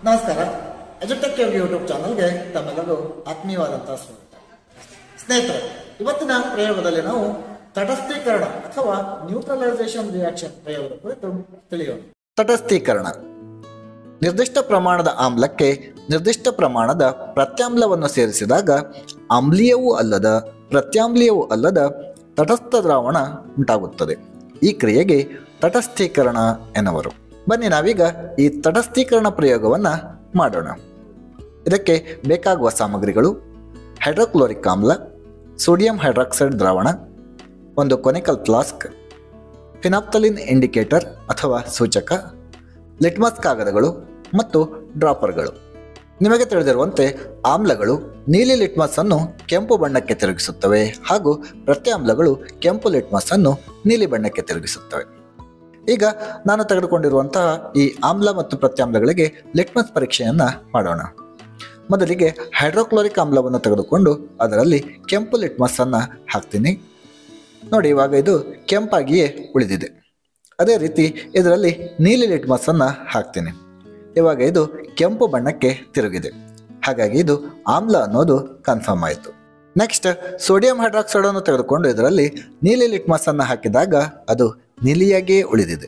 ನಮಸ್ಕಾರ ಎಜುಟೆಕ್ ಯೋಗಿ ಯೂಟ್ಯೂಬ್ ಚಾನಲ್ಗೆ ತಮ್ಮೆಲ್ಲರಿಗೂ ಆತ್ಮೀಯವಾದಂತಹ ಸ್ವಾಗತ ಸ್ನೇಹಿತರೆ ಇವತ್ತಿನ ಪ್ರಯೋಗದಲ್ಲಿ ನಾವು ತಟಸ್ಥೀಕರಣ ಅಥವಾ ನ್ಯೂಟ್ರಲೈಸೇಷನ್ ರಿಯಾಕ್ಷನ್ ಪ್ರಯೋಗದ ಕುರಿತು ತಿಳಿಯೋಣ ತಟಸ್ಥೀಕರಣ ನಿರ್ದಿಷ್ಟ ಪ್ರಮಾಣದ ಆಮ್ಲಕ್ಕೆ ನಿರ್ದಿಷ್ಟ ಪ್ರಮಾಣದ ಪ್ರತ್ಯಾಮ್ಲವನ್ನು ಸೇರಿಸಿದಾಗ ಆಮ್ಲೀಯವೂ ಅಲ್ಲದ ಪ್ರತ್ಯಾಮ್ಲೀಯವೂ ಅಲ್ಲದ ತಟಸ್ಥ ದ್ರಾವಣ ಉಂಟಾಗುತ್ತದೆ ಈ ಕ್ರಿಯೆಗೆ ತಟಸ್ಥೀಕರಣ ಎನ್ನುವರು ಬನ್ನಿ ನಾವೀಗ ಈ ತಟಸ್ಥೀಕರಣ ಪ್ರಯೋಗವನ್ನ ಮಾಡೋಣ ಇದಕ್ಕೆ ಬೇಕಾಗುವ ಸಾಮಗ್ರಿಗಳು ಹೈಡ್ರೋಕ್ಲೋರಿಕ್ ಆಮ್ಲ ಸೋಡಿಯಂ ಹೈಡ್ರಾಕ್ಸೈಡ್ ದ್ರಾವಣ ಒಂದು ಕೊನಿಕಲ್ ಫ್ಲಾಸ್ಕ್ ಫಿನಾಪ್ತಲಿನ್ ಇಂಡಿಕೇಟರ್ ಅಥವಾ ಸೂಚಕ ಲಿಟ್ಮಸ್ ಕಾಗದಗಳು ಮತ್ತು ಡ್ರಾಪರ್ಗಳು ನಿಮಗೆ ತಿಳಿದಿರುವಂತೆ ಆಮ್ಲಗಳು ನೀಲಿ ಲಿಟ್ಮಸ್ ಅನ್ನು ಕೆಂಪು ಬಣ್ಣಕ್ಕೆ ತಿರುಗಿಸುತ್ತವೆ ಹಾಗೂ ಪ್ರತ್ಯಾಮ್ಲಗಳು ಕೆಂಪು ಲಿಟ್ಮಸ್ ಅನ್ನು ನೀಲಿ ಬಣ್ಣಕ್ಕೆ ತಿರುಗಿಸುತ್ತವೆ ಈಗ ನಾನು ತೆಗೆದುಕೊಂಡಿರುವಂತಹ ಈ ಆಮ್ಲ ಮತ್ತು ಪ್ರತ್ಯಾಮ್ಲಗಳಿಗೆ ಲಿಟ್ಮಸ್ ಪರೀಕ್ಷೆಯನ್ನ ಮಾಡೋಣ ಮೊದಲಿಗೆ ಹೈಡ್ರೋಕ್ಲೋರಿಕ್ ಆಮ್ಲವನ್ನು ತೆಗೆದುಕೊಂಡು ಅದರಲ್ಲಿ ಕೆಂಪು ಲಿಟ್ಮಸ್ ಅನ್ನ ಹಾಕ್ತೀನಿ ನೋಡಿ ಇವಾಗ ಇದು ಕೆಂಪಾಗಿಯೇ ಉಳಿದಿದೆ ಅದೇ ರೀತಿ ಇದರಲ್ಲಿ ನೀಲಿ ಲಿಟ್ಮಸ್ ಅನ್ನ ಹಾಕ್ತೀನಿ ಇವಾಗ ಇದು ಕೆಂಪು ಬಣ್ಣಕ್ಕೆ ತಿರುಗಿದೆ ಹಾಗಾಗಿ ಇದು ಆಮ್ಲ ಅನ್ನೋದು ಕನ್ಫರ್ಮ್ ಆಯಿತು ನೆಕ್ಸ್ಟ್ ಸೋಡಿಯಂ ಹೈಡ್ರಾಕ್ಸೈಡ್ ಅನ್ನು ತೆಗೆದುಕೊಂಡು ಇದರಲ್ಲಿ ನೀಲಿ ಲಿಟ್ಮಸ್ ಅನ್ನು ಹಾಕಿದಾಗ ಅದು ನೀಲಿಯಾಗಿಯೇ ಉಳಿದಿದೆ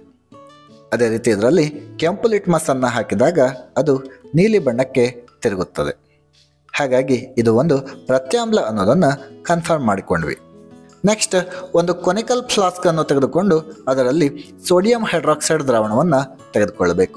ಅದೇ ರೀತಿ ಇದರಲ್ಲಿ ಕೆಂಪು ಲಿಟ್ಮಸ್ ಅನ್ನು ಹಾಕಿದಾಗ ಅದು ನೀಲಿ ಬಣ್ಣಕ್ಕೆ ತಿರುಗುತ್ತದೆ ಹಾಗಾಗಿ ಇದು ಒಂದು ಪ್ರತ್ಯಾಮ್ಲ ಅನ್ನೋದನ್ನು ಕನ್ಫರ್ಮ್ ಮಾಡಿಕೊಂಡ್ವಿ ನೆಕ್ಸ್ಟ್ ಒಂದು ಕೊನಿಕಲ್ ಫ್ಲಾಸ್ಕ್ ಅನ್ನು ತೆಗೆದುಕೊಂಡು ಅದರಲ್ಲಿ ಸೋಡಿಯಂ ಹೈಡ್ರಾಕ್ಸೈಡ್ ದ್ರಾವಣವನ್ನು ತೆಗೆದುಕೊಳ್ಳಬೇಕು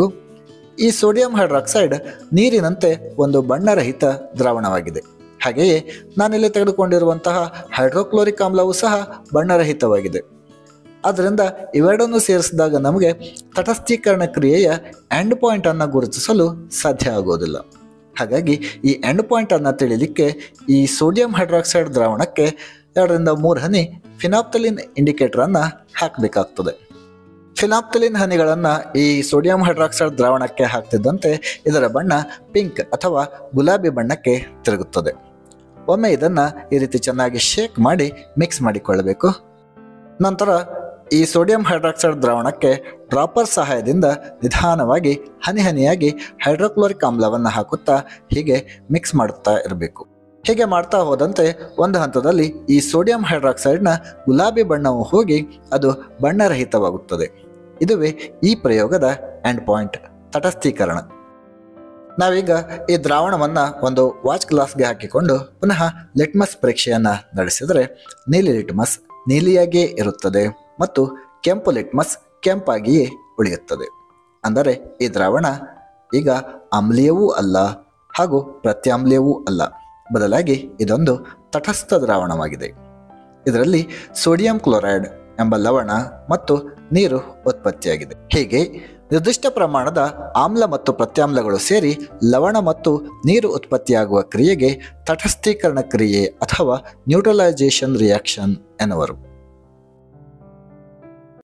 ಈ ಸೋಡಿಯಂ ಹೈಡ್ರಾಕ್ಸೈಡ್ ನೀರಿನಂತೆ ಒಂದು ಬಣ್ಣರಹಿತ ದ್ರಾವಣವಾಗಿದೆ ಹಾಗೆಯೇ ನಾನಿಲ್ಲಿ ತೆಗೆದುಕೊಂಡಿರುವಂತಹ ಹೈಡ್ರೋಕ್ಲೋರಿಕ್ ಆಮ್ಲವೂ ಸಹ ಬಣ್ಣರಹಿತವಾಗಿದೆ ಆದ್ದರಿಂದ ಇವೆರಡನ್ನು ಸೇರಿಸಿದಾಗ ನಮಗೆ ತಟಸ್ಥೀಕರಣ ಕ್ರಿಯೆಯ ಎಂಡ್ ಪಾಯಿಂಟ್ ಅನ್ನು ಗುರುತಿಸಲು ಸಾಧ್ಯ ಆಗೋದಿಲ್ಲ ಹಾಗಾಗಿ ಈ ಎಂಡ್ ಪಾಯಿಂಟ್ ಅನ್ನು ತಿಳಿಲಿಕ್ಕೆ ಈ ಸೋಡಿಯಂ ಹೈಡ್ರಾಕ್ಸೈಡ್ ದ್ರಾವಣಕ್ಕೆ ಎರಡರಿಂದ ಮೂರು ಹನಿ ಫಿನಾಪ್ತಲಿನ್ ಇಂಡಿಕೇಟರ್ ಅನ್ನ ಹಾಕಬೇಕಾಗ್ತದೆ ಫಿನಾಪ್ತಲಿನ್ ಹನಿಗಳನ್ನು ಈ ಸೋಡಿಯಂ ಹೈಡ್ರಾಕ್ಸೈಡ್ ದ್ರಾವಣಕ್ಕೆ ಹಾಕ್ತಿದ್ದಂತೆ ಇದರ ಬಣ್ಣ ಪಿಂಕ್ ಅಥವಾ ಗುಲಾಬಿ ಬಣ್ಣಕ್ಕೆ ತಿರುಗುತ್ತದೆ ಒಮ್ಮೆ ಇದನ್ನು ಈ ರೀತಿ ಚೆನ್ನಾಗಿ ಶೇಕ್ ಮಾಡಿ ಮಿಕ್ಸ್ ಮಾಡಿಕೊಳ್ಳಬೇಕು ನಂತರ ಈ ಸೋಡಿಯಂ ಹೈಡ್ರಾಕ್ಸೈಡ್ ದ್ರಾವಣಕ್ಕೆ ಡ್ರಾಪರ್ ಸಹಾಯದಿಂದ ನಿಧಾನವಾಗಿ ಹನಿ ಹನಿಯಾಗಿ ಹೈಡ್ರೋಕ್ಲೋರಿಕ್ ಆಮ್ಲವನ್ನು ಹಾಕುತ್ತಾ ಹೀಗೆ ಮಿಕ್ಸ್ ಮಾಡುತ್ತಾ ಇರಬೇಕು ಹೀಗೆ ಮಾಡ್ತಾ ಹೋದಂತೆ ಒಂದು ಹಂತದಲ್ಲಿ ಈ ಸೋಡಿಯಂ ಹೈಡ್ರಾಕ್ಸೈಡ್ನ ಗುಲಾಬಿ ಬಣ್ಣವು ಹೋಗಿ ಅದು ಬಣ್ಣರಹಿತವಾಗುತ್ತದೆ ಇದುವೇ ಈ ಪ್ರಯೋಗದ ಎಂಡ್ ಪಾಯಿಂಟ್ ತಟಸ್ಥೀಕರಣ ನಾವೀಗ ಈ ದ್ರಾವಣವನ್ನು ಒಂದು ವಾಚ್ ಗ್ಲಾಸ್ಗೆ ಹಾಕಿಕೊಂಡು ಪುನಃ ಲಿಟ್ಮಸ್ ಪರೀಕ್ಷೆಯನ್ನು ನಡೆಸಿದರೆ ನೀಲಿ ಲಿಟ್ಮಸ್ ನೀಲಿಯಾಗಿಯೇ ಇರುತ್ತದೆ ಮತ್ತು ಕೆಂಪು ಲಿಟ್ಮಸ್ ಕೆಂಪಾಗಿಯೇ ಉಳಿಯುತ್ತದೆ ಅಂದರೆ ಈ ದ್ರಾವಣ ಈಗ ಆಮ್ಲೀಯವೂ ಅಲ್ಲ ಹಾಗೂ ಪ್ರತ್ಯಾಮ್ಲೀಯವೂ ಅಲ್ಲ ಬದಲಾಗಿ ಇದೊಂದು ತಟಸ್ಥ ದ್ರಾವಣವಾಗಿದೆ ಇದರಲ್ಲಿ ಸೋಡಿಯಂ ಕ್ಲೋರೈಡ್ ಎಂಬ ಲವಣ ಮತ್ತು ನೀರು ಉತ್ಪತ್ತಿಯಾಗಿದೆ ಹೀಗೆ ನಿರ್ದಿಷ್ಟ ಪ್ರಮಾಣದ ಆಮ್ಲ ಮತ್ತು ಪ್ರತ್ಯಾಮ್ಲಗಳು ಸೇರಿ ಲವಣ ಮತ್ತು ನೀರು ಉತ್ಪತ್ತಿಯಾಗುವ ಕ್ರಿಯೆಗೆ ತಟಸ್ಥೀಕರಣ ಕ್ರಿಯೆ ಅಥವಾ ನ್ಯೂಟ್ರಲೈಸೇಷನ್ ರಿಯಾಕ್ಷನ್ ಎನ್ನುವರು